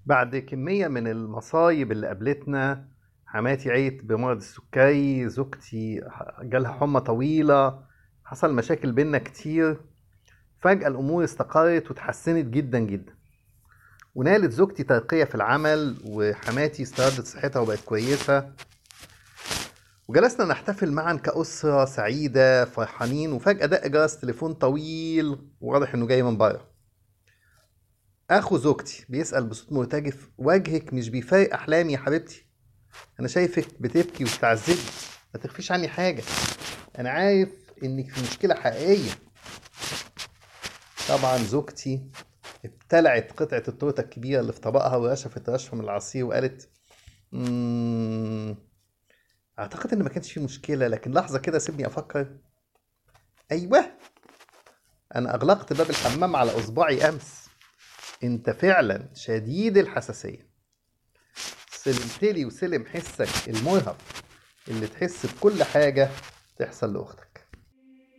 بعد كمية من المصايب اللي قابلتنا حماتي عيت بمرض السكري زوجتي جالها حمى طويلة حصل مشاكل بينا كتير فجأة الأمور استقرت وتحسنت جدا جدا ونالت زوجتي ترقية في العمل وحماتي استردت صحتها وبقت كويسة وجلسنا نحتفل معا كأسرة سعيدة فرحانين وفجأة دق جرس تليفون طويل وواضح إنه جاي من بره أخو زوجتي بيسأل بصوت مرتجف وجهك مش بيفارق أحلامي يا حبيبتي أنا شايفك بتبكي وبتعذبي ما تخفيش عني حاجة أنا عارف إنك في مشكلة حقيقية طبعا زوجتي ابتلعت قطعة التورتة الكبيرة اللي في طبقها ورشفت رشفة من العصير وقالت مم... أعتقد إن ما كانش في مشكلة لكن لحظة كده سيبني أفكر أيوه أنا أغلقت باب الحمام على إصبعي أمس أنت فعلا شديد الحساسية سلمتلي وسلم حسك المرهق اللي تحس بكل حاجة تحصل لأختك